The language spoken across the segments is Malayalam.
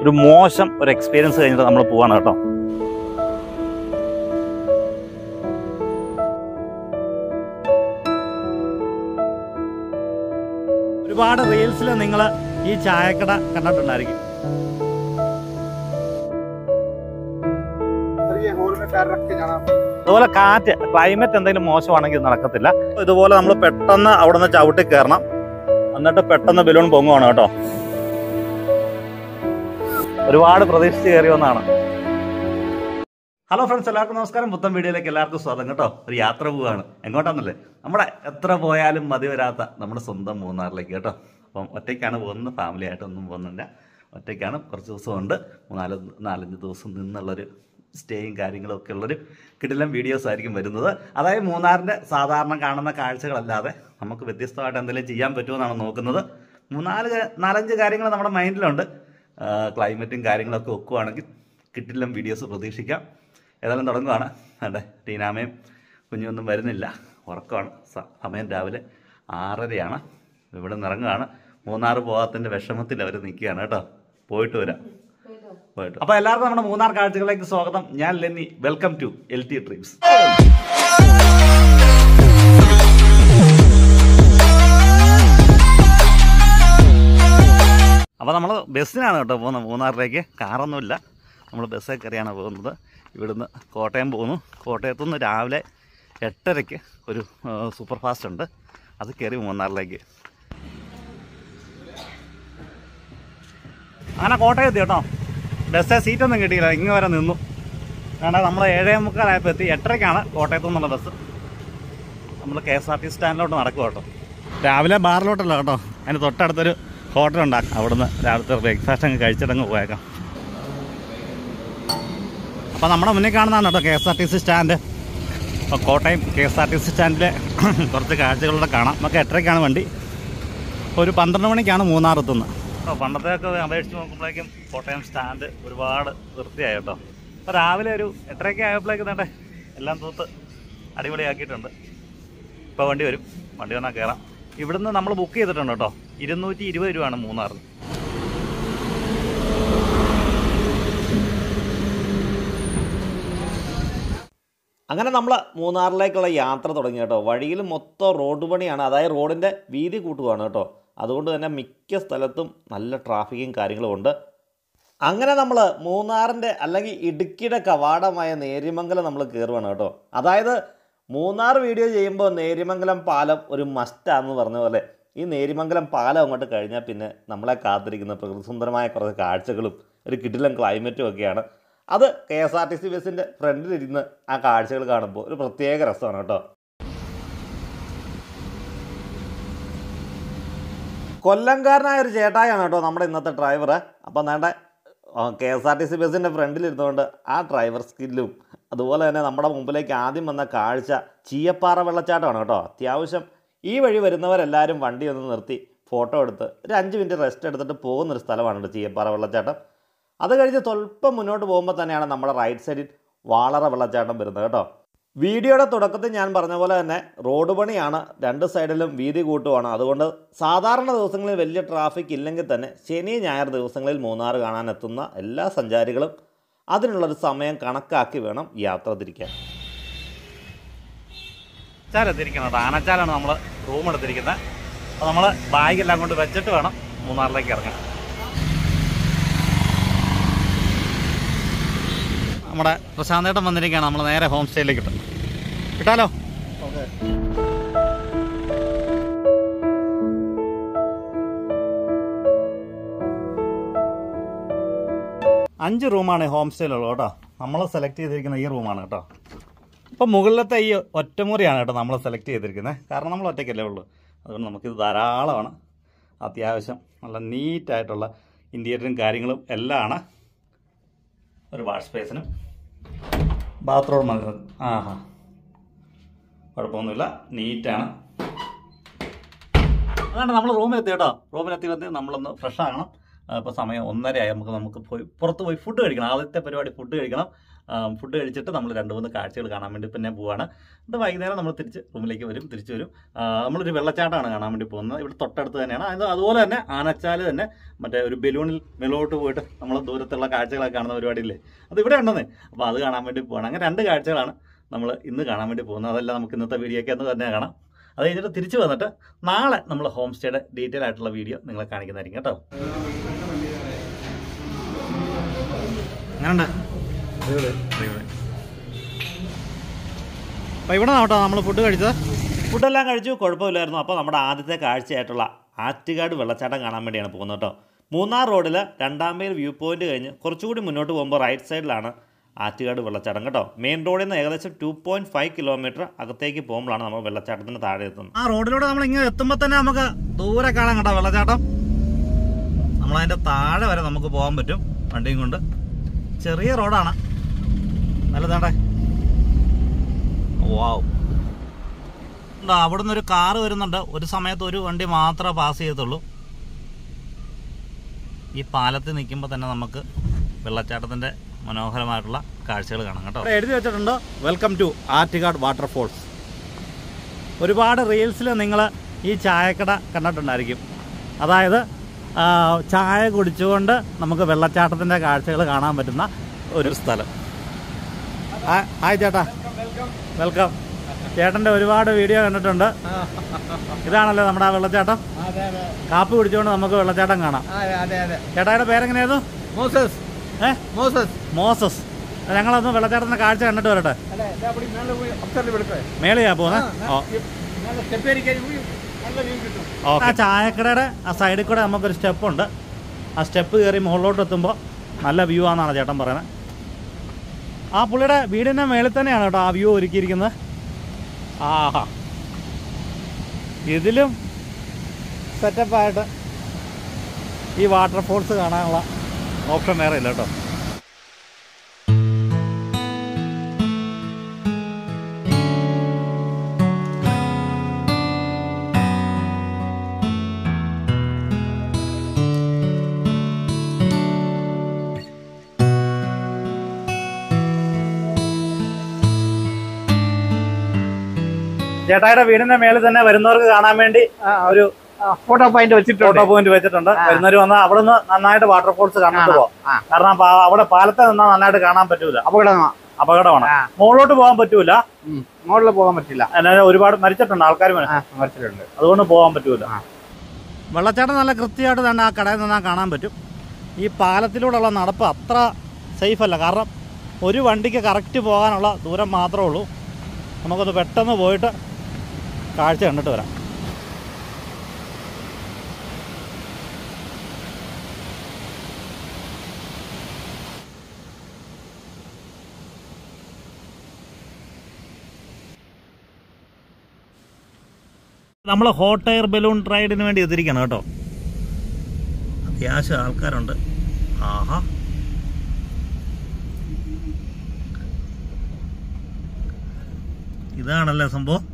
ഒരു മോശം ഒരു എക്സ്പീരിയൻസ് കഴിഞ്ഞിട്ട് നമ്മൾ പോവാണ് കേട്ടോ ഒരുപാട് റീൽസിൽ നിങ്ങൾ ഈ ചായക്കട കണ്ടിട്ടുണ്ടായിരിക്കും ये होल में पैर रख के जाना അതുപോലെ കാറ്റ് ക്ലൈമറ്റ് എന്തെങ്കിലും മോശമാണെങ്കിൽ ഇത് നടക്കത്തില്ല ഇതുപോലെ നമ്മൾ പെട്ടെന്ന് അവിടെ നിന്ന് ചവിട്ടി കയറണം എന്നിട്ട് പെട്ടെന്ന് ബലൂൺ പൊങ്ങുവാണ് കേട്ടോ ഒരുപാട് പ്രതീക്ഷിച്ച് കയറി വന്നാണ് ഹലോ ഫ്രണ്ട്സ് എല്ലാവർക്കും നമസ്കാരം പുത്തൻ വീഡിയോയിലേക്ക് എല്ലാവർക്കും സ്വാഗതം കേട്ടോ ഒരു യാത്ര പോവുകയാണ് എങ്ങോട്ടാന്നല്ലേ നമ്മുടെ എത്ര പോയാലും മതി വരാത്ത നമ്മുടെ സ്വന്തം മൂന്നാറിലേക്ക് കേട്ടോ അപ്പം ഒറ്റയ്ക്കാണ് പോകുന്നത് ഫാമിലി ആയിട്ടൊന്നും പോകുന്നില്ല ഒറ്റയ്ക്കാണ് കുറച്ച് ദിവസമുണ്ട് നാല് നാലഞ്ച് ദിവസം നിന്നുള്ളൊരു സ്റ്റേയും കാര്യങ്ങളും ഒക്കെ ഉള്ളൊരു കിടിലം വീഡിയോസ് ആയിരിക്കും വരുന്നത് അതായത് മൂന്നാറിൻ്റെ സാധാരണ കാണുന്ന കാഴ്ചകളല്ലാതെ നമുക്ക് വ്യത്യസ്തമായിട്ട് എന്തെങ്കിലും ചെയ്യാൻ പറ്റുമെന്നാണ് നോക്കുന്നത് മൂന്നാല് കാ- നാലഞ്ച് കാര്യങ്ങൾ നമ്മുടെ മൈൻഡിലുണ്ട് ക്ലൈമറ്റും കാര്യങ്ങളൊക്കെ ഒക്കുവാണെങ്കിൽ കിട്ടില്ലം വീഡിയോസ് പ്രതീക്ഷിക്കാം ഏതായാലും തുടങ്ങുകയാണ് അതെ ടീനാമയും കുഞ്ഞൊന്നും വരുന്നില്ല ഉറക്കമാണ് സ- സമയം രാവിലെ ആറരയാണ് ഇവിടെ നിന്ന് ഇറങ്ങുകയാണ് മൂന്നാർ പോകാത്തതിൻ്റെ വിഷമത്തിൽ അവർ നിൽക്കുകയാണ് കേട്ടോ പോയിട്ട് വരാം പോയിട്ട് അപ്പോൾ എല്ലാവർക്കും നമ്മുടെ മൂന്നാർ കാഴ്ചകളിലേക്ക് സ്വാഗതം ഞാൻ Lenny welcome to L T trips അപ്പോൾ നമ്മൾ ബസ്സിനാണ് കേട്ടോ പോകുന്നത് മൂന്നാറിലേക്ക് കാറൊന്നുമില്ല നമ്മൾ ബസ്സിൽ കയറിയാണ് പോകുന്നത് ഇവിടുന്ന് കോട്ടയം പോകുന്നു കോട്ടയത്തു നിന്ന് രാവിലെ എട്ടരയ്ക്ക് ഒരു സൂപ്പർ ഫാസ്റ്റ് ഉണ്ട് അത് കയറി മൂന്നാറിലേക്ക് അങ്ങനെ കോട്ടയം എത്തി കേട്ടോ ബസ്സിൽ സീറ്റൊന്നും കിട്ടിയില്ല ഇങ്ങ് വരെ നിന്നു കാരണം നമ്മൾ ഏഴേ മുക്കാലായപ്പോൾ എത്തി എട്ടരയ്ക്കാണ് കോട്ടയത്തു നിന്നുള്ള ബസ് നമ്മൾ കെ എസ് ആർ ടി സ്റ്റാൻഡിലോട്ട് നടക്കും കേട്ടോ രാവിലെ ബാറിലോട്ടല്ല കേട്ടോ അതിന് തൊട്ടടുത്തൊരു ഹോട്ടൽ ഉണ്ടാക്കാം അവിടുന്ന് രാവിലത്തെ ബ്രേക്ക്ഫാസ്റ്റ് അങ്ങ് കഴിച്ചിട്ടങ്ങ് പോയേക്കാം അപ്പോൾ നമ്മുടെ മുന്നിൽ കാണുന്നതാണ് കേട്ടോ K S R T C stand അപ്പോൾ Kottayam K S R T C സ്റ്റാൻഡിലെ കുറച്ച് കാഴ്ചകളിലൂടെ കാണാം നമുക്ക് എട്ടരയ്ക്കാണ് വണ്ടി ഒരു പന്ത്രണ്ട് മണിക്കാണ് മൂന്നാർ എത്തുന്നത് അപ്പോൾ പണ്ടത്തെയൊക്കെ അപേക്ഷിച്ച് നോക്കുമ്പോഴേക്കും കോട്ടയം സ്റ്റാൻഡ് ഒരുപാട് വൃത്തിയായി കേട്ടോ അപ്പോൾ രാവിലെ ഒരു എട്ടരയ്ക്ക് ആയപ്പോഴേക്കും തന്നെ എല്ലാം തൂത്ത് അടിപൊളിയാക്കിയിട്ടുണ്ട് ഇപ്പോൾ വണ്ടി വരും വണ്ടി വന്നാൽ കയറാം ഇവിടുന്ന് നമ്മൾ ബുക്ക് ചെയ്തിട്ടുണ്ട് കേട്ടോ ഇരുന്നൂറ്റി ഇരുപത് രൂപയാണ് മൂന്നാറിന് അങ്ങനെ നമ്മൾ മൂന്നാറിലേക്കുള്ള യാത്ര തുടങ്ങി കേട്ടോ വഴിയിൽ മൊത്തം റോഡ് പണിയാണ് അതായത് റോഡിൻ്റെ വീതി കൂട്ടുകയാണ് കേട്ടോ അതുകൊണ്ട് തന്നെ മിക്ക സ്ഥലത്തും നല്ല ട്രാഫിക്കും കാര്യങ്ങളും ഉണ്ട് അങ്ങനെ നമ്മൾ മൂന്നാറിൻ്റെ അല്ലെങ്കിൽ ഇടുക്കിയുടെ കവാടമായ നേര്യമംഗലം നമ്മൾ കയറുവാണ് കേട്ടോ അതായത് മൂന്നാർ വീഡിയോ ചെയ്യുമ്പോൾ നേര്യമംഗലം പാലം ഒരു മസ്റ്റാന്ന് പറഞ്ഞ പോലെ ഈ നേര്യമംഗലം പാലം അങ്ങോട്ട് കഴിഞ്ഞാൽ പിന്നെ നമ്മളെ കാത്തിരിക്കുന്ന പ്രകൃതിസുന്ദരമായ കുറച്ച് കാഴ്ചകളും ഒരു കിടിലം ക്ലൈമറ്റും ഒക്കെയാണ് അത് K S R T C ബസ്സിൻ്റെ ഫ്രണ്ടിലിരുന്ന് ആ കാഴ്ചകൾ കാണുമ്പോൾ ഒരു പ്രത്യേക രസമാണ് കേട്ടോ കൊല്ലംകാരനായ ഒരു ചേട്ടായാണ് കേട്ടോ നമ്മുടെ ഇന്നത്തെ ഡ്രൈവർ അപ്പം വേണ്ട K S R T C ബസ്സിൻ്റെ ഫ്രണ്ടിലിരുന്നുകൊണ്ട് ആ ഡ്രൈവർ സ്കില്ലും അതുപോലെ തന്നെ നമ്മുടെ മുമ്പിലേക്ക് ആദ്യം വന്ന കാഴ്ച ചീയപ്പാറ വെള്ളച്ചാട്ടമാണ് കേട്ടോ അത്യാവശ്യം ഈ വഴി വരുന്നവരെല്ലാവരും വണ്ടി ഒന്ന് നിർത്തി ഫോട്ടോ എടുത്ത് ഒരു അഞ്ച് മിനിറ്റ് റെസ്റ്റ് എടുത്തിട്ട് പോകുന്നൊരു സ്ഥലമാണ് കേട്ടോ ചീയപ്പാറ വെള്ളച്ചാട്ടം അത് കഴിഞ്ഞ് സ്വല്പം മുന്നോട്ട് പോകുമ്പോൾ തന്നെയാണ് നമ്മുടെ റൈറ്റ് സൈഡിൽ വാളറ വെള്ളച്ചാട്ടം വരുന്നത് കേട്ടോ വീഡിയോയുടെ തുടക്കത്തിൽ ഞാൻ പറഞ്ഞ പോലെ തന്നെ റോഡ് പണിയാണ് രണ്ട് സൈഡിലും വീതി കൂട്ടുവാണ് അതുകൊണ്ട് സാധാരണ ദിവസങ്ങളിൽ വലിയ ട്രാഫിക് ഇല്ലെങ്കിൽ തന്നെ ശനി ഞായർ ദിവസങ്ങളിൽ മൂന്നാർ കാണാൻ എത്തുന്ന എല്ലാ സഞ്ചാരികളും അതിനുള്ളൊരു സമയം കണക്കാക്കി വേണം യാത്ര തിരിക്കാൻ ആനച്ചാലെത്തിരിക്കണം കേട്ടോ ആനച്ചാലാണ് നമ്മൾ റൂം എടുത്തിരിക്കുന്നത് അപ്പോൾ നമ്മൾ ബാഗെല്ലാം കൊണ്ട് വെച്ചിട്ട് വേണം മൂന്നാറിലേക്ക് ഇറങ്ങാൻ നമ്മുടെ പ്രശാന്തേട്ടൻ വന്നിരിക്കുകയാണ് നമ്മൾ നേരെ ഹോം സ്റ്റേയിലേക്ക് ഇട്ടു കിട്ടാലോ അഞ്ച് റൂമാണ് ഹോം സ്റ്റേയിലുള്ളത് കേട്ടോ നമ്മൾ സെലക്ട് ചെയ്തിരിക്കുന്ന ഈ റൂമാണ് കേട്ടോ ഇപ്പം മുകളിലത്തെ ഈ ഒറ്റമുറിയാണ് കേട്ടോ നമ്മൾ സെലക്ട് ചെയ്തിരിക്കുന്നത് കാരണം നമ്മൾ ഒറ്റയ്ക്കല്ലേ ഉള്ളൂ അതുകൊണ്ട് നമുക്കിത് ധാരാളമാണ് അത്യാവശ്യം നല്ല നീറ്റായിട്ടുള്ള ഇൻറ്റീരിയറും കാര്യങ്ങളും എല്ലാം ആണ് ഒരു വാഷ് സ്പേസിനും ബാത്റൂം മതി ആഹാ കുഴപ്പമൊന്നുമില്ല നീറ്റാണ് അതുകൊണ്ട് നമ്മൾ റൂമിലെത്തി കേട്ടോ റൂമിലെത്തി വന്ന് നമ്മളൊന്ന് ഫ്രഷ് ആകണം ഇപ്പോൾ സമയം ഒന്നരയായി നമുക്ക് നമുക്ക് പോയി പുറത്ത് പോയി ഫുഡ് കഴിക്കണം ആദ്യത്തെ പരിപാടി ഫുഡ് കഴിക്കണം ഫുഡ് കഴിച്ചിട്ട് നമ്മൾ രണ്ട് മൂന്ന് കാഴ്ചകൾ കാണാൻ വേണ്ടി പിന്നെ പോവാണ് എന്നിട്ട് വൈകുന്നേരം നമ്മൾ തിരിച്ച് റൂമിലേക്ക് വരും തിരിച്ച് വരും ആ, നമ്മളൊരു വെള്ളച്ചാട്ടമാണ് കാണാൻ വേണ്ടി പോകുന്നത് ഇവിടെ തൊട്ടടുത്ത് തന്നെയാണ് അത് അതുപോലെ തന്നെ ആനച്ചാല് തന്നെ മറ്റേ ഒരു ബലൂണിൽ മേലോട്ട് പോയിട്ട് നമ്മൾ ദൂരത്തുള്ള കാഴ്ചകളൊക്കെ കാണുന്ന പരിപാടിയില്ലേ അത് ഇവിടെ ഉണ്ടെന്ന് അപ്പോൾ അത് കാണാൻ വേണ്ടി പോവാണ് അങ്ങനെ രണ്ട് കാഴ്ചകളാണ് നമ്മൾ ഇന്ന് കാണാൻ വേണ്ടി പോകുന്നത് അതെല്ലാം നമുക്ക് ഇന്നത്തെ വീഡിയോയ്ക്ക് എന്ന് തന്നെ കാണാം അത് കഴിഞ്ഞിട്ട് തിരിച്ച് വന്നിട്ട് നാളെ നമ്മൾ ഹോം സ്റ്റേയുടെ ഡീറ്റെയിൽ ആയിട്ടുള്ള വീഡിയോ നിങ്ങളെ കാണിക്കുന്നതായിരിക്കും കേട്ടോ അങ്ങനെയുണ്ട് അപ്പോൾ ഇവിടെ കേട്ടോ നമ്മൾ ഫുഡ് കഴിച്ചത് ഫുഡെല്ലാം കഴിച്ചു കുഴപ്പമില്ലായിരുന്നു അപ്പോൾ നമ്മുടെ ആദ്യത്തെ കാഴ്ചയായിട്ടുള്ള ആറ്റുകാട് വെള്ളച്ചാട്ടം കാണാൻ വേണ്ടിയാണ് പോകുന്നത് കേട്ടോ മൂന്നാർ റോഡിൽ രണ്ടാം മൈൽ വ്യൂ പോയിന്റ് കഴിഞ്ഞ് കുറച്ചുകൂടി മുന്നോട്ട് പോകുമ്പോൾ റൈറ്റ് സൈഡിലാണ് ആറ്റുകാട് വെള്ളച്ചാട്ടം കേട്ടോ മെയിൻ റോഡിൽ നിന്ന് ഏകദേശം ടു പോയിൻറ്റ് ഫൈവ് കിലോമീറ്റർ അകത്തേക്ക് പോകുമ്പോഴാണ് നമ്മൾ വെള്ളച്ചാട്ടത്തിന് താഴെ എത്തുന്നത് ആ റോഡിലൂടെ നമ്മൾ ഇങ്ങനെ എത്തുമ്പോൾ തന്നെ നമുക്ക് ദൂരെ കാണാം കേട്ടോ വെള്ളച്ചാട്ടം നമ്മളതിൻ്റെ താഴെ വരെ നമുക്ക് പോകാൻ പറ്റും വണ്ടിയും കൊണ്ട് ചെറിയ റോഡാണ് നല്ലതാണ്ടേ വാവ് ഉണ്ടോ അവിടുന്ന് ഒരു കാറ് വരുന്നുണ്ട് ഒരു സമയത്ത് ഒരു വണ്ടി മാത്രമേ പാസ് ചെയ്യത്തുള്ളൂ ഈ പാലത്തിൽ നിൽക്കുമ്പോൾ തന്നെ നമുക്ക് വെള്ളച്ചാട്ടത്തിൻ്റെ മനോഹരമായിട്ടുള്ള കാഴ്ചകൾ കാണാം കേട്ടോ എഴുതി വെച്ചിട്ടുണ്ട് വെൽക്കം ടു ആറ്റുകാട് വാട്ടർഫോൾസ് ഒരുപാട് റീൽസിൽ നിങ്ങൾ ഈ ചായക്കട കണ്ടിട്ടുണ്ടായിരിക്കും അതായത് ആ, ചായ കുടിച്ചുകൊണ്ട് നമുക്ക് വെള്ളച്ചാട്ടത്തിൻ്റെ കാഴ്ചകൾ കാണാൻ പറ്റുന്ന ഒരു സ്ഥലം ആ- ഹായ് ചേട്ടാ വെൽക്കം ചേട്ടൻ്റെ ഒരുപാട് വീഡിയോ കണ്ടിട്ടുണ്ട് ഇതാണല്ലോ നമ്മുടെ ആ വെള്ളച്ചാട്ടം അതെ അതെ കാപ്പി കുടിച്ചുകൊണ്ട് നമുക്ക് വെള്ളച്ചാട്ടം കാണാം അതെ അതെ അതെ ചേട്ടായുടെ പേരെങ്ങനെയായിരുന്നു മോസസ് ഏ മോസസ് മോസസ് ഞങ്ങളൊന്ന് വെള്ളച്ചാട്ടത്തിൻ്റെ കാഴ്ച കണ്ടിട്ട് വരട്ടെ അതെ ഇതാ അപ്പടി മേലെ പോയി അപ്സറിൽ വിളിക്കേ മേളിയാ പോകുന്നത് ഓ നല്ല സ്റ്റെപ്പ് ഏറിക്കഴിഞ്ഞ് പോയി നല്ല വ്യൂ കിട്ടും ആ ചായക്കടയുടെ ആ സൈഡിൽ കൂടെ നമുക്കൊരു സ്റ്റെപ്പ് ഉണ്ട് ആ സ്റ്റെപ്പ് കയറി മുകളിലോട്ട് എത്തുമ്പോൾ നല്ല വ്യൂ ആണെന്നാണ് ചേട്ടൻ പറയുന്നത് ആ പുള്ളിയുടെ വീടിൻ്റെ മേളിൽ തന്നെയാണ് കേട്ടോ ആ വ്യൂ ഒരുക്കിയിരിക്കുന്നത് ആഹാ ഇതിലും സെറ്റപ്പായിട്ട് ഈ വാട്ടർഫോൾസ് കാണാനുള്ള ഓപ്ഷൻ വേറെ ഇല്ല കേട്ടോ ചേട്ടായുടെ വീടിന്റെ മേളിൽ തന്നെ വരുന്നവർക്ക് കാണാൻ വേണ്ടി ഒരു ഫോട്ടോ പോയിന്റ് വെച്ചിട്ടുണ്ട് ഫോട്ടോ പോയിന്റ് വെച്ചിട്ടുണ്ട് വരുന്നവർ വന്നാൽ അവിടെ നിന്ന് നന്നായിട്ട് വാട്ടർഫോൾസ് കണ്ടിട്ട് പോവാം ആ. കാരണം പാ- അവിടെ പാലത്തെ നിന്നാൽ നന്നായിട്ട് കാണാൻ പറ്റൂല അപകടമാ അപകടമാണ് ആ. മുകളിലോട്ട് പോകാൻ പറ്റൂല മുകളിൽ പോകാൻ പറ്റില്ല അല്ലാതെ ഒരുപാട് മരിച്ചിട്ടുണ്ട് ആൾക്കാർ ആ മറിച്ചിട്ടുണ്ട് അതുകൊണ്ട് പോകാൻ പറ്റൂല ആ. വെള്ളച്ചാട്ടം നല്ല കൃത്യമായിട്ട് തന്നെ ആ കടയിൽ നിന്നാൽ കാണാൻ പറ്റും ഈ പാലത്തിലൂടെയുള്ള നടപ്പ് അത്ര സേഫ് അല്ല കാരണം ഒരു വണ്ടിക്ക് കറക്റ്റ് പോകാനുള്ള ദൂരം മാത്രമേ ഉള്ളൂ നമുക്കൊന്ന് പെട്ടെന്ന് പോയിട്ട് കാഴ്ച കണ്ടിട്ട് വരാം നമ്മൾ ഹോട്ട് എയർ ബലൂൺ റൈഡിന് വേണ്ടി എത്തിരിക്കണം കേട്ടോ അത്യാവശ്യം ആൾക്കാരുണ്ട് ആഹാ ഇതാണല്ലേ സംഭവം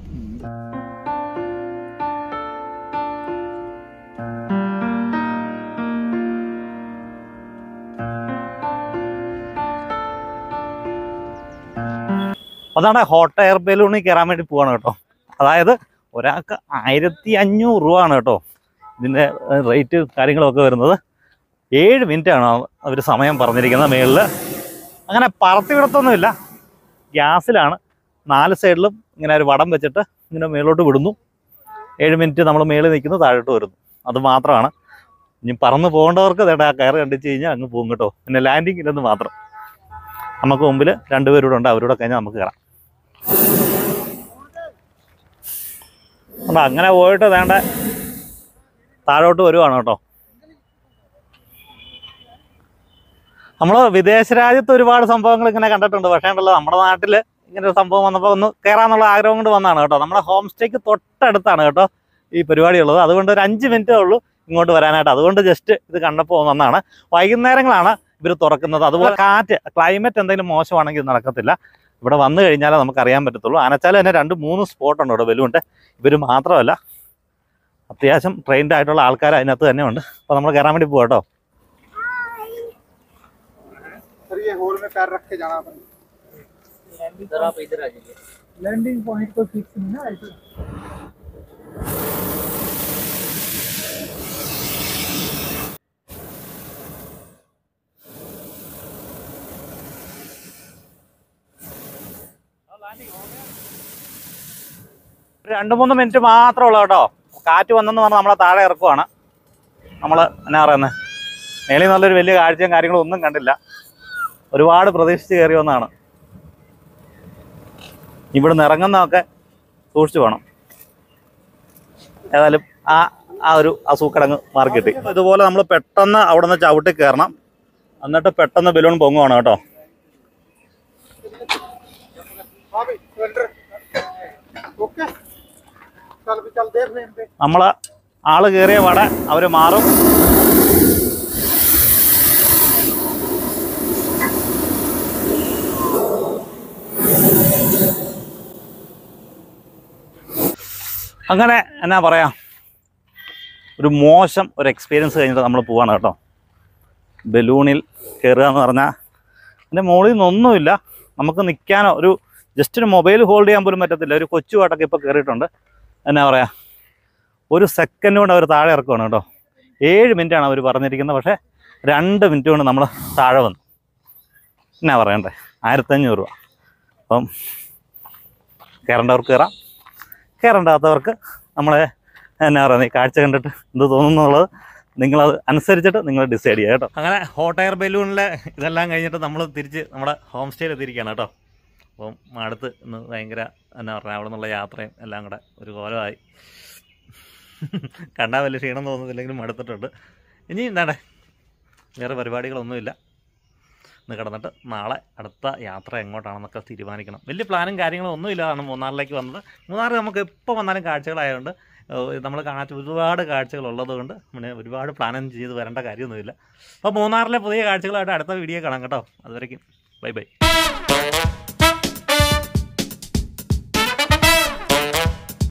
അതാണ് ഹോട്ട് എയർ ബലൂണിൽ കയറാൻ വേണ്ടി പോവാണ് കേട്ടോ അതായത് ഒരാൾക്ക് ആയിരത്തി അഞ്ഞൂറ് രൂപ ആണ് കേട്ടോ ഇതിൻ്റെ റേറ്റ് കാര്യങ്ങളൊക്കെ വരുന്നത് ഏഴ് മിനിറ്റ് ആണ് അവർ സമയം പറഞ്ഞിരിക്കുന്നത് മേളിൽ അങ്ങനെ പറത്തി വിടത്തൊന്നുമില്ല ഗ്യാസിലാണ് നാല് സൈഡിലും ഇങ്ങനെ ഒരു വടം വെച്ചിട്ട് ഇങ്ങനെ മേലോട്ട് വിടുന്നു ഏഴ് മിനിറ്റ് നമ്മൾ മേളിൽ നിൽക്കുന്നു താഴോട്ട് വരുന്നു അത് മാത്രമാണ് ഇനി പറന്ന് പോകേണ്ടവർക്ക് തേടാ ആ കയറ് കണ്ടിച്ച് കഴിഞ്ഞാൽ അങ്ങ് പോകും കേട്ടോ പിന്നെ ലാൻഡിങ് ഇല്ലെന്ന് മാത്രം നമുക്ക് മുമ്പിൽ രണ്ടുപേരൂടെ ഉണ്ട് അവരോട് കഴിഞ്ഞാൽ നമുക്ക് കയറാം അപ്പൊ അങ്ങനെ പോയിട്ട് വേണ്ട താഴോട്ട് വരുവാണ് കേട്ടോ നമ്മൾ വിദേശ രാജ്യത്ത് ഒരുപാട് സംഭവങ്ങൾ ഇങ്ങനെ കണ്ടിട്ടുണ്ട് പക്ഷേ ഉണ്ടല്ലോ നമ്മുടെ നാട്ടിൽ ഇങ്ങനെ ഒരു സംഭവം വന്നപ്പോൾ ഒന്ന് കയറാന്നുള്ള ആഗ്രഹം കൊണ്ട് വന്നതാണ് കേട്ടോ നമ്മുടെ ഹോം സ്റ്റേക്ക് തൊട്ടടുത്താണ് കേട്ടോ ഈ പരിപാടി ഉള്ളത് അതുകൊണ്ട് ഒരു അഞ്ച് മിനിറ്റേ ഉള്ളൂ ഇങ്ങോട്ട് വരാനായിട്ട് അതുകൊണ്ട് ജസ്റ്റ് ഇത് കണ്ടപ്പോൾ വന്നതാണ് വൈകുന്നേരങ്ങളാണ് ഇവർ തുറക്കുന്നത് അതുപോലെ കാറ്റ് ക്ലൈമറ്റ് എന്തെങ്കിലും മോശമാണെങ്കിൽ ഇത് നടക്കത്തില്ല ഇവിടെ വന്നു കഴിഞ്ഞാലേ നമുക്ക് അറിയാൻ പറ്റത്തുള്ളൂ ആനച്ചാൽ തന്നെ രണ്ട് മൂന്ന് സ്പോട്ട് ഉണ്ട് ഇവിടെ ബലൂണ്ട് ഇവർ മാത്രമല്ല അത്യാവശ്യം ട്രെയിൻഡ് ആയിട്ടുള്ള ആൾക്കാർ അതിനകത്ത് തന്നെ ഉണ്ട് അപ്പോൾ നമ്മൾ കയറാൻ വേണ്ടി പോകാം കേട്ടോ ये होल में पैर रख के जाना अपन इधर आप इधर आ जाइए लैंडिंग पॉइंट तो फिक्स नहीं ना ऐसे ഒരു രണ്ട് മൂന്ന് മിനിറ്റ് മാത്രമേ ഉള്ളൂ കേട്ടോ കാറ്റ് വന്നെന്ന് പറഞ്ഞാൽ നമ്മളെ താഴെ ഇറക്കുവാണ് നമ്മൾ എന്നാ പറയുന്നത് മേളിൽ നല്ലൊരു വലിയ കാഴ്ചയും കാര്യങ്ങളും ഒന്നും കണ്ടില്ല ഒരുപാട് പ്രതീക്ഷിച്ച് കയറി വന്നതാണ് ഇവിടുന്ന് ഇറങ്ങുന്നതൊക്കെ സൂക്ഷിച്ചു വേണം ഏതായാലും ആ ആ ഒരു ആ സൂക്കടങ്ങ് മാറി കിട്ടി ഇതുപോലെ നമ്മൾ പെട്ടെന്ന് അവിടെ നിന്ന് ചവിട്ടി കയറണം എന്നിട്ട് പെട്ടെന്ന് ബലൂൺ പൊങ്ങുവാണ് കേട്ടോ हाँ भाई सिलेंडर ओके चल भी चल देख लें पे നമ്മൾ ആള് കയറിയ വട അവർ മാറും അങ്ങനെ എന്നാ പറയാ ഒരു മോശം ഒരു എക്സ്പീരിയൻസ് കഴിഞ്ഞിട്ട് നമ്മൾ പോവാണ് കേട്ടോ ബലൂണിൽ കയറുക എന്ന് പറഞ്ഞാൽ അതിൻ്റെ മുകളിൽ നിന്നൊന്നുമില്ല നമുക്ക് നിൽക്കാനോ ഒരു ജസ്റ്റ് ഒരു മൊബൈൽ ഹോൾഡ് ചെയ്യാൻ പോലും പറ്റത്തില്ല ഒരു കൊച്ചു പാട്ടൊക്കെ ഇപ്പോൾ കയറിയിട്ടുണ്ട് എന്നാ പറയുക ഒരു സെക്കൻഡ് കൊണ്ട് അവർ താഴെ ഇറക്കുവാണ് കേട്ടോ ഏഴ് മിനിറ്റാണ് അവർ പറഞ്ഞിരിക്കുന്നത് പക്ഷേ രണ്ട് മിനിറ്റ് കൊണ്ട് നമ്മൾ താഴെ വന്നു എന്നാ പറയണ്ടേ ആയിരത്തഞ്ഞൂറ് രൂപ അപ്പം കയറേണ്ടവർക്ക് കയറാം കയറേണ്ടാത്തവർക്ക് നമ്മളെ എന്നാ പറയുന്നത് ഈ കാഴ്ച കണ്ടിട്ട് എന്ത് തോന്നുന്നു എന്നുള്ളത് നിങ്ങളത് അനുസരിച്ചിട്ട് നിങ്ങൾ ഡിസൈഡ് ചെയ്യുക കേട്ടോ അങ്ങനെ ഹോട്ട് എയർ ബലൂണിലെ ഇതെല്ലാം കഴിഞ്ഞിട്ട് നമ്മൾ തിരിച്ച് നമ്മുടെ ഹോം സ്റ്റേയിൽ എത്തിയിരിക്കുകയാണ് കേട്ടോ അപ്പം അടുത്ത് ഇന്ന് ഭയങ്കര എന്നാ പറയുക അവിടെ നിന്നുള്ള യാത്രയും എല്ലാം കൂടെ ഒരു കോലമായി കണ്ടാൽ വലിയ ക്ഷീണം തോന്നുന്നില്ലെങ്കിലും മടുത്തിട്ടുണ്ട് ഇനി എന്താണ് വേറെ പരിപാടികളൊന്നുമില്ല ഇന്ന് കിടന്നിട്ട് നാളെ അടുത്ത യാത്ര എങ്ങോട്ടാണെന്നൊക്കെ തീരുമാനിക്കണം വലിയ പ്ലാനും കാര്യങ്ങളും ഒന്നുമില്ലാതാണ് മൂന്നാറിലേക്ക് വന്നത് മൂന്നാർ നമുക്ക് എപ്പോൾ വന്നാലും കാഴ്ചകളായതുകൊണ്ട് നമ്മൾ കാണാത്ത ഒരുപാട് കാഴ്ചകൾ ഉള്ളതുകൊണ്ട് പിന്നെ ഒരുപാട് പ്ലാനും ചെയ്ത് വരേണ്ട കാര്യമൊന്നുമില്ല അപ്പോൾ മൂന്നാറിലെ പുതിയ കാഴ്ചകളായിട്ട് അടുത്ത വീഡിയോ കാണാം കേട്ടോ അതുവരയ്ക്കും ബൈ ബൈ